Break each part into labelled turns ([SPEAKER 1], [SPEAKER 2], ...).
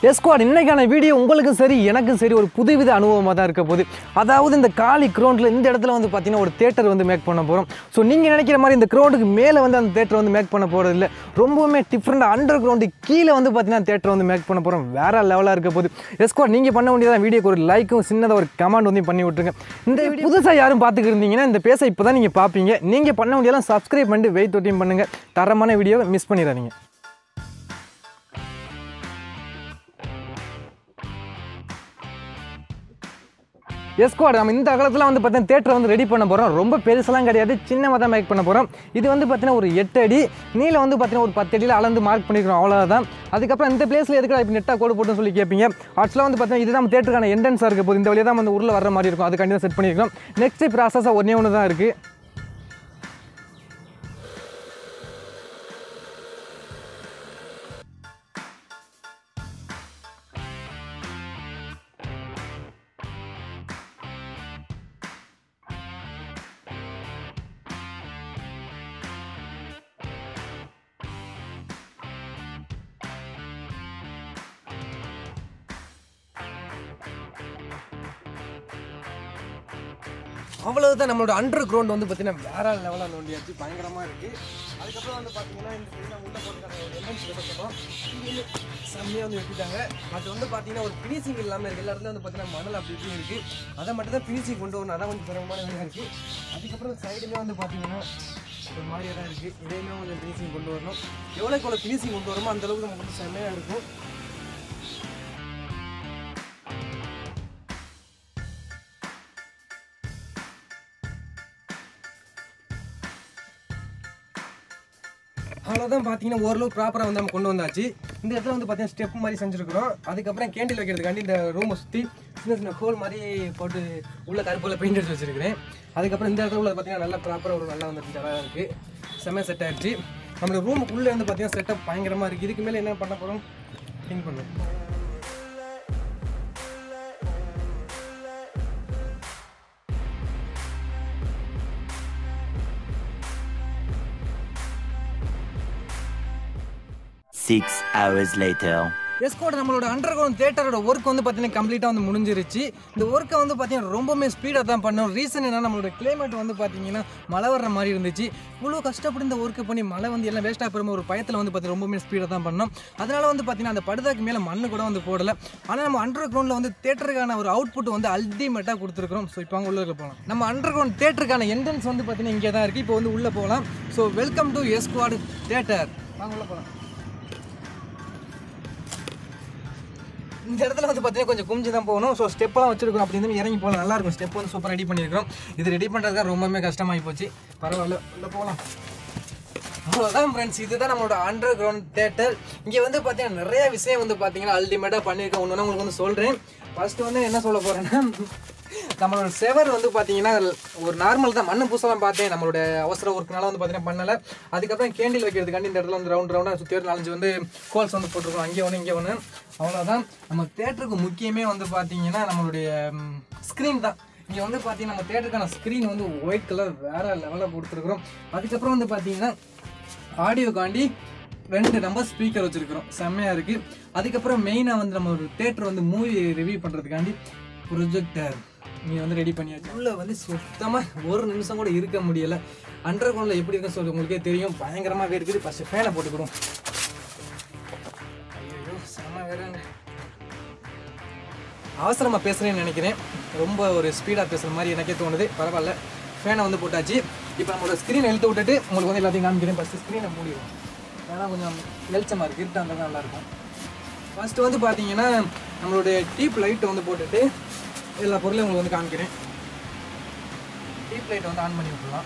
[SPEAKER 1] எஸ்குவாட் இன்னைக்கான வீடியோ உங்களுக்கும் சரி எனக்கும் சரி ஒரு புதுவித அனுபவமாக தான் இருக்க போகுது அதாவது இந்த காலி கிரவுண்டில் இந்த இடத்துல வந்து பார்த்தீங்கன்னா ஒரு தேட்டர் வந்து மேக் பண்ண போகிறோம் ஸோ நீங்கள் நினைக்கிற மாதிரி இந்த கிரவுண்டுக்கு மேலே வந்து அந்த தேட்டர் வந்து மேக் பண்ண போகிறது இல்லை ரொம்பவுமே டிஃப்ரெண்டாக அண்டர் கிரவுண்டு கீழே வந்து பார்த்தீங்கன்னா தேட்டர் வந்து மேக் பண்ண போகிறோம் வேற லெவலாக இருக்க போகுது எஸ்குவாட் நீங்கள் பண்ண வேண்டியதான் வீடியோக்கு ஒரு லைக்கும் சின்னதாக ஒரு கமெண்ட் வந்து பண்ணி விட்ருங்க இந்த வீடியோ புதுசாக யாரும் பார்த்துக்கிட்டு இருந்தீங்கன்னா இந்த பேச இப்போ தான் நீங்கள் பார்ப்பீங்க நீங்கள் பண்ண வேண்டியதெல்லாம் சப்ஸ்கிரைப் பண்ணிட்டு வெயிட் தொட்டியும் பண்ணுங்கள் தரமான வீடியோவை மிஸ் பண்ணிடாதீங்க எஸ்குவாட் நம்ம இந்த அகலத்தில் வந்து பார்த்தீங்கன்னா தேட்டரை வந்து ரெடி பண்ண போகிறோம் ரொம்ப பெருசெல்லாம் கிடையாது சின்னமாக தான் மேக் பண்ண போகிறோம் இது வந்து பார்த்தீங்கன்னா ஒரு எட்டு அடி நீளம் வந்து பார்த்தீங்கன்னா ஒரு பத்து அடியில் அளந்து மார்க் பண்ணிக்கிறோம் அவ்வளோதான் அதுக்கப்புறம் இந்த பிளேஸில் எதுக்கு இப்போ நெட்டாக கோடு போட்டுன்னு சொல்லி கேட்பீங்க ஆக்சுவலாக வந்து பார்த்தீங்கன்னா இதுதான் நம்ம தேட்டருக்கான என்ட்ரன்ஸாக இருக்க போது இந்த வழியாக தான் வந்து உள்ள வர மாதிரி இருக்கும் அதுக்காண்டி தான் செட் பண்ணியிருக்கோம் நெக்ஸ்ட் ப்ராசஸாக ஒன்றே ஒன்று தான் இருக்குது அவ்வளவுதான் நம்மளோட அண்டர் கிரவுண்ட் வந்து பார்த்தீங்கன்னா வேற லெவலாக நோண்டியாச்சு பயங்கரமாக இருக்குது அதுக்கப்புறம் வந்து பார்த்தீங்கன்னா இந்த சைடில் உள்ள போட்டுக்கான ஒரு என்ட்ரன்ஸ் வெட்டப்பட்டோம் இங்கே செம்மையாக வந்து வெட்டிட்டாங்க அது வந்து பார்த்தீங்கன்னா ஒரு ஃபினிஷிங் இல்லாமல் இருக்குது எல்லா இடத்துல வந்து பார்த்தீங்கன்னா மணல் அப்படி இப்படி இருக்குது அதை மட்டும் தான் ஃபினிஷிங் கொண்டு வரணும் அதான் கொஞ்சம் சிரமமான வேலையாக இருக்குது அதுக்கப்புறம் சைடுலேயே வந்து பார்த்தீங்கன்னா ஒரு மாதிரியாக தான் இருக்குது இதையுமே கொஞ்சம் ஃபினிஷிங் கொண்டு வரணும் எவ்வளோக்கு எவ்வளோ ஃபினிஷிங் கொண்டு வரமோ அந்த அளவுக்கு நமக்கு வந்து செம்மையாக இருக்கும் அவ்வளோதான் பார்த்தீங்கன்னா ஓரளவு ப்ராப்பராக வந்து நம்ம கொண்டு வந்தாச்சு இந்த இடத்துல வந்து பார்த்தீங்கன்னா ஸ்டெப் மாதிரி செஞ்சுருக்கிறோம் அதுக்கப்புறம் கேண்டில் வைக்கிறதுக்காண்டி இந்த ரூமை சுற்றி சின்ன சின்ன ஹோல் மாதிரி போட்டு உள்ள கருப்பில் பெயிண்ட் அடிச்சு வச்சிருக்கிறேன் அதுக்கப்புறம் இந்த இடத்துல உள்ள பார்த்தீங்கன்னா நல்லா ப்ராப்பராக ஒரு நல்லா வந்துட்டு அழகாக இருக்குது செம்ம செட் ஆயிடுச்சு நம்மளோட ரூமுக்குள்ளே வந்து பார்த்தீங்கன்னா செட்டப் பயங்கரமாக இருக்குது இதுக்கு மேலே என்ன பண்ண போகிறோம் திங்க் பண்ணும்
[SPEAKER 2] Six hours later.
[SPEAKER 1] எஸ்கோட நம்மளோட அண்டர் கிரவுண்ட் தேட்டரோட ஒர்க் வந்து பார்த்தீங்கன்னா கம்ப்ளீட்டாக வந்து முடிஞ்சிருச்சு இந்த ஒர்க்கை வந்து பார்த்தீங்கன்னா ரொம்பவுமே ஸ்பீடாக தான் பண்ணோம் ரீசன் என்ன நம்மளோட கிளைமேட் வந்து பார்த்தீங்கன்னா மழை வர்ற மாதிரி இருந்துச்சு இவ்வளோ கஷ்டப்பட்டு இந்த ஒர்க்கை பண்ணி மழை வந்து எல்லாம் வேஸ்ட்டாக போகிற ஒரு பயத்தில் வந்து பார்த்தீங்கன்னா ரொம்பவுமே ஸ்பீடாக தான் பண்ணோம் அதனால வந்து பார்த்தீங்கன்னா அந்த படுதாக்கு மேலே மண்ணு கூட வந்து போடலை ஆனால் நம்ம அண்டர் கிரவுண்டில் வந்து தேட்டருக்கான ஒரு அவுட்புட் வந்து அல்டிமேட்டாக கொடுத்துருக்கோம் ஸோ இப்போ அங்கே உள்ள போகலாம் நம்ம அண்டர் கிரவுண்ட் தேட்டருக்கான என்ட்ரன்ஸ் வந்து பார்த்தீங்கன்னா இங்கே தான் இருக்குது இப்போ வந்து உள்ளே போகலாம் ஸோ வெல்கம் டு எஸ்குவாடு தேட்டர் வாங்க உள்ள போகலாம் இந்த இடத்துல வந்து பார்த்தீங்கன்னா கொஞ்சம் குமிஞ்சு தான் போகணும் ஸோ ஸ்டெப்பெல்லாம் வச்சிருக்கோம் அப்படி இருந்து இறங்கி போகலாம் நல்லா இருக்கும் ஸ்டெப் வந்து சூப்பர் ரெடி பண்ணியிருக்கோம் இது ரெடி பண்ணுறதுக்கு ரொம்பவுமே கஷ்டமாகி போச்சு பரவாயில்ல உள்ள போகலாம் அவ்வளோதான் ஃப்ரெண்ட்ஸ் இதுதான் நம்மளோட அண்டர் கிரவுண்ட் தேட்டர் இங்கே வந்து பார்த்தீங்கன்னா நிறைய விஷயம் வந்து பார்த்தீங்கன்னா அல்டிமேட்டாக பண்ணியிருக்கேன் ஒன்று உங்களுக்கு வந்து சொல்கிறேன் ஃபர்ஸ்ட் வந்து என்ன சொல்ல போகிறேன்னா நம்மளோட செவர் வந்து பார்த்தீங்கன்னா ஒரு நார்மல் தான் மண்ணு பூசலாம் பார்த்தேன் நம்மளோட அவசர ஒர்க்குனால வந்து பார்த்தீங்கன்னா பண்ணலை அதுக்கப்புறம் கேண்டில் வைக்கிறதுக்காண்டி இந்த இடத்துல வந்து ரவுண்ட் ரவுண்டாக சுற்றி ஒரு நாலஞ்சு வந்து கோல்ஸ் வந்து போட்டிருக்கோம் அங்கே ஒன்று இங்கே ஒன்று அவ்வளோதான் நம்ம தேட்டருக்கு முக்கியமே வந்து பார்த்தீங்கன்னா நம்மளுடைய ஸ்க்ரீன் தான் இங்கே வந்து பார்த்தீங்கன்னா நம்ம தேட்டருக்கான ஸ்க்ரீன் வந்து ஒயிட் கலர் வேற லெவலில் கொடுத்துருக்குறோம் அதுக்கப்புறம் வந்து பார்த்தீங்கன்னா ஆடியோக்காண்டி ரெண்டு நம்பர் ஸ்பீக்கர் வச்சுருக்கிறோம் செம்மையாக இருக்குது அதுக்கப்புறம் மெயினாக வந்து நம்ம ஒரு தேட்டர் வந்து மூவி ரிவ்யூ பண்ணுறதுக்காண்டி ப்ரொஜெக்டர் நீங்கள் வந்து ரெடி பண்ணியாச்சு உள்ள வந்து சுத்தமாக ஒரு நிமிஷம் கூட இருக்க முடியலை அண்டர் கிரவுண்டில் எப்படி இருக்குன்னு சொல்லி உங்களுக்கே தெரியும் பயங்கரமாக இருக்குது ஃபஸ்ட்டு ஃபேனை போட்டுக்கிறோம் ஐயோ செம்ம வேறங்க அவசரமாக பேசுகிறேன்னு நினைக்கிறேன் ரொம்ப ஒரு ஸ்பீடாக பேசுகிற மாதிரி எனக்கே தோணுது பரவாயில்ல ஃபேனை வந்து போட்டாச்சு இப்போ நம்மளோட ஸ்க்ரீன் எழுத்து விட்டுட்டு உங்களுக்கு வந்து எல்லாத்தையும் காமிக்கிறேன் ஃபஸ்ட்டு ஸ்க்ரீனை மூடிடும் ஏன்னா கொஞ்சம் வெளிச்சமாக இருக்குது இருட்டாக இருந்தால் தான் நல்லாயிருக்கும் ஃபஸ்ட்டு வந்து பார்த்தீங்கன்னா நம்மளுடைய டீப் லைட்டை வந்து போட்டுட்டு எல்லா பொருளையும் உங்களுக்கு வந்து காமிக்கிறேன் டீப் லைட்டை வந்து ஆன் பண்ணி விட்டுலாம்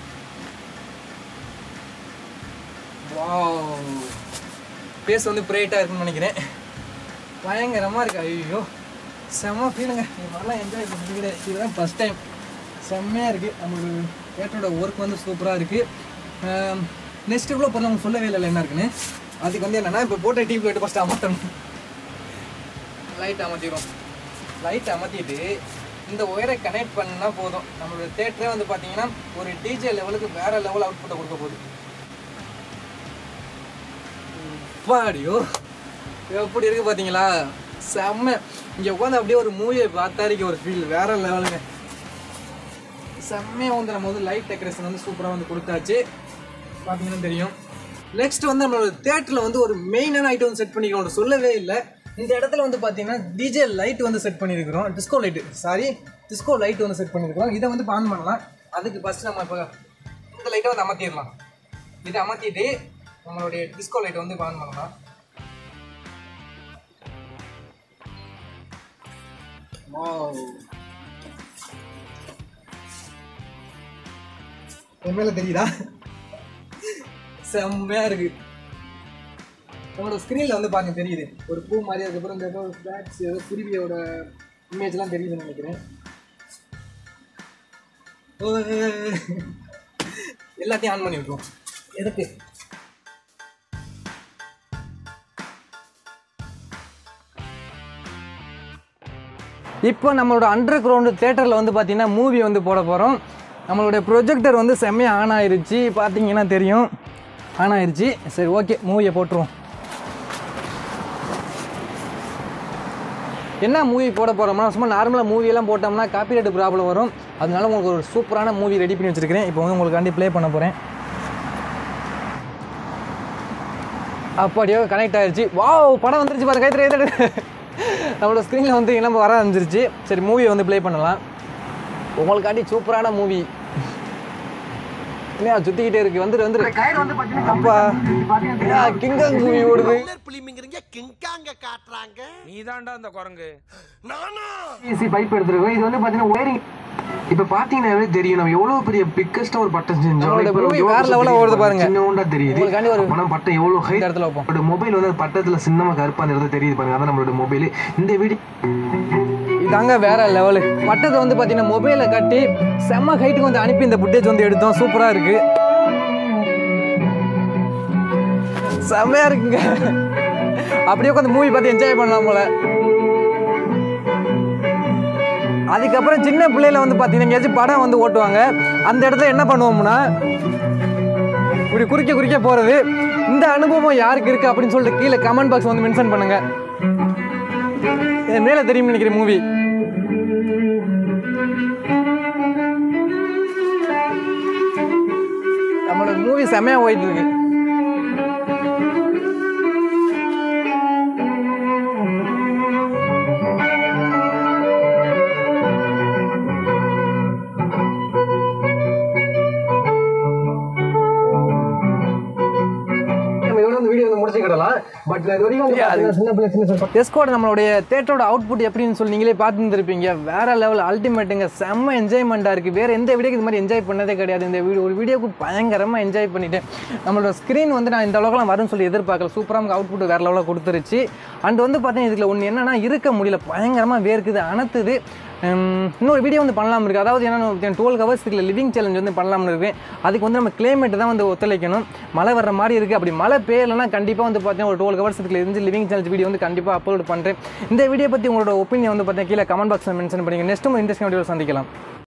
[SPEAKER 1] வாவ் பேஸ் வந்து பிரைட்டாக இருக்குன்னு நினைக்கிறேன் பயங்கரமாக இருக்கு ஐயோ செம்ம ஃபீலுங்க இது மாதிரிலாம் என்ஜாய் பண்ணுறது இதுதான் ஃபஸ்ட் டைம் செம்மையாக இருக்குது நம்மளோட தேட்டரோட ஒர்க் வந்து சூப்பராக இருக்குது நெக்ஸ்ட் இவ்வளோ பொருள் அவங்க சொல்லவே இல்லை என்ன இருக்குன்னு அதுக்கு வந்து என்னென்னா இப்போ போட்ட டிவி லைட்டு ஃபஸ்ட்டு அமர்த்தணும் லைட் அமர்த்திடும் லைட் அமர்த்திட்டு இந்த ஒயரை கனெக்ட் பண்ணால் போதும் நம்மளோட தேட்டரே வந்து பார்த்தீங்கன்னா ஒரு டிஜே லெவலுக்கு வேறு லெவல் அவுட்புட்டை கொடுக்க போகுது பாடியோ எப்படி இருக்கு பார்த்தீங்களா செம்ம இங்கே உட்காந்து அப்படியே ஒரு மூவியை பார்த்தாரிக்க ஒரு ஃபீல் வேற லெவலுங்க செம்மையாக வந்து நம்ம வந்து லைட் டெக்கரேஷன் வந்து சூப்பராக வந்து கொடுத்தாச்சு பார்த்தீங்கன்னா தெரியும் நெக்ஸ்ட் வந்து நம்மளோட தேட்டரில் வந்து ஒரு மெயினான ஐட்டம் வந்து செட் பண்ணிக்கிறோம் சொல்லவே இல்லை இந்த இடத்துல வந்து பார்த்தீங்கன்னா டிஜே லைட் வந்து செட் பண்ணியிருக்கிறோம் disco light sorry disco light வந்து செட் பண்ணியிருக்கிறோம் இதை வந்து ஆன் பண்ணலாம் அதுக்கு ஃபஸ்ட்டு நம்ம இப்போ இந்த லைட்டை வந்து அமர்த்திடலாம் இதை அமர்த்திட்டு நம்மளுடைய டிஸ்கோ லைட்டை வந்து ஆன் பண்ணலாம் வாவ் என் மேல தெரியுதா செம்மையா இருக்கு உங்களோட ஸ்க்ரீனில் வந்து பாருங்க தெரியுது ஒரு பூ மாதிரி அதுக்கப்புறம் இந்த ஏதோ பேட்ஸ் ஏதோ குருவியோட இமேஜ்லாம் தெரியுதுன்னு நினைக்கிறேன் ஓ, எல்லாத்தையும் ஆன் பண்ணி விட்டுருவோம் எதுக்கு இப்போ நம்மளோட அண்டர் கிரவுண்டு தேட்டரில் வந்து பார்த்தீங்கன்னா மூவி வந்து போட போகிறோம் நம்மளுடைய ப்ரொஜெக்டர் வந்து செம்மையாக ஆன் ஆயிருச்சு பார்த்தீங்கன்னா தெரியும் ஆன் ஆயிருச்சு சரி ஓகே மூவியை போட்டுருவோம் என்ன மூவி போட போகிறோம்னா சும்மா நார்மலாக மூவியெல்லாம் போட்டோம்னா காப்பிரைட் ப்ராப்ளம் வரும் அதனால உங்களுக்கு ஒரு சூப்பரான மூவி ரெடி பண்ணி வச்சிருக்கிறேன் இப்போ வந்து உங்களுக்காண்டி ப்ளே பண்ண போகிறேன் அப்படியோ கனெக்ட் ஆயிருச்சு வாவ் படம் வந்துருச்சு பாரு கைத்தறி கைத்தறி நம்மளோட ஸ்க்ரீனில் வந்து நம்ம வர வந்துருச்சு சரி மூவியை வந்து ப்ளே பண்ணலாம் உங்களுக்காண்டி சூப்பரான மூவி என்ன சுத்திக்கிட்டே இருக்கு வந்துரு வந்துரு அப்பா கிங்காங் மூவி ஓடுது
[SPEAKER 3] புளிமிங்கிறீங்க கிங்காங்க காட்டுறாங்க
[SPEAKER 4] நீதான்டா அந்த குரங்கு
[SPEAKER 3] நானா
[SPEAKER 1] பிஎஸ்சி பைப் எடுத்துருக்கோம் இது வந்து பார்த்தீங்கன்னா ஒயரிங் இப்போ பார்த்தீங்கன்னாவே தெரியும் நம்ம எவ்வளோ பெரிய பிக்கஸ்ட்டாக ஒரு பட்டம் செஞ்சோம்
[SPEAKER 5] நம்மளோட
[SPEAKER 1] இப்போ
[SPEAKER 5] movie
[SPEAKER 1] எவ்வளோ
[SPEAKER 5] வேற level ஆ ஓடுது பாருங்க.
[SPEAKER 1] சின்னோண்டா தெரியுது
[SPEAKER 5] உங்களுக்காண்டி ஒரு
[SPEAKER 1] ஆனால் பட்டம் எவ்வளோ ஹை
[SPEAKER 5] இந்த இடத்துல வைப்போம்.
[SPEAKER 1] ஒரு மொபைல் வந்து அந்த பட்டத்தில் சின்னமாக கருப்பா அந்த இடத்துல தெரியுது பாருங்க அதான் நம்மளோட மொபைல் இந்த வீடியோ
[SPEAKER 5] இதாங்க வேற லெவலு பட்டத்தை வந்து பார்த்தீங்கன்னா மொபைலை கட்டி செம்ம ஹைட்டுக்கு வந்து அனுப்பி இந்த ஃபுட்டேஜ் வந்து எடுத்தோம் சூப்பராக இருக்கு செம்மையா இருக்குங்க அப்படியே உட்காந்து மூவி பார்த்து என்ஜாய் பண்ணலாம் போல அதுக்கப்புறம் சின்ன பிள்ளையில வந்து பார்த்தீங்கன்னா எங்கேயாச்சும் படம் வந்து ஓட்டுவாங்க அந்த இடத்துல என்ன பண்ணுவோம்னா இப்படி குறிக்க குறிக்க போகிறது இந்த அனுபவம் யாருக்கு இருக்குது அப்படின்னு சொல்லிட்டு கீழே கமெண்ட் பாக்ஸ் வந்து மென்ஷன் பண்ணுங்க என் மேலே தெரியும் நினைக்கிற மூவி நம்மளோட மூவி செம்மையாக போயிட்டு இருக்கு
[SPEAKER 1] நம்ம இதோட இந்த வீடியோ வந்து முடிச்சுக்கிடலாம் பட் இது வரைக்கும் வந்து பார்த்தீங்கன்னா சின்ன பிள்ளை சின்ன சின்ன
[SPEAKER 5] எஸ்கோட் நம்மளுடைய தேட்டரோட அவுட்புட் எப்படின்னு சொல்லி நீங்களே பார்த்துருப்பீங்க வேற லெவல் அல்டிமேட்டுங்க செம்ம என்ஜாய்மெண்ட்டாக இருக்குது வேறு எந்த வீடியோக்கு இது மாதிரி என்ஜாய் பண்ணதே கிடையாது இந்த வீடியோ ஒரு வீடியோக்கு பயங்கரமாக என்ஜாய் பண்ணிட்டேன் நம்மளோட ஸ்க்ரீன் வந்து நான் இந்த அளவுக்குலாம் வரும்னு சொல்லி எதிர்பார்க்கல சூப்பராக அவுட்புட் வேறு லெவலில் கொடுத்துருச்சு அண்ட் வந்து பார்த்தீங்கன்னா இதுல ஒன்று என்னன்னா இருக்க முடியல பயங்கரமாக வேர்க்குது அனத்துது ஹம், இன்னொரு வீடியோ வந்து பண்ணலாம் இருக்குது அதாவது என்ன டுவெல் ஹவர்ஸ் இதில் லிவிங் சேலஞ்ச் வந்து பண்ணலாம்னு இருக்கு அதுக்கு வந்து நம்ம கிளைமேட் தான் வந்து ஒத்துழைக்கணும் மழை வர்ற மாதிரி இருக்குது அப்படி மழை பெய்யலைன்னா கண்டிப்பாக வந்து பார்த்தீங்கன்னா ஒரு டுவெல் ஹவர்ஸ் இதில் இருந்து லிவிங் சேலஞ்ச் வீடியோ வந்து கண்டிப்பாக அப்லோட் பண்ணுறேன் இந்த வீடியோ பற்றி உங்களோட ஒப்பீனியன் வந்து பார்த்தீங்கன்னா கீழே கமெண்ட் பாக்ஸில் மென்ஷன் பண்ணிங்க நெக்ஸ்ட் இன்ட்ரெஸ்டிங் வீடியோ சந்திக்கலாம்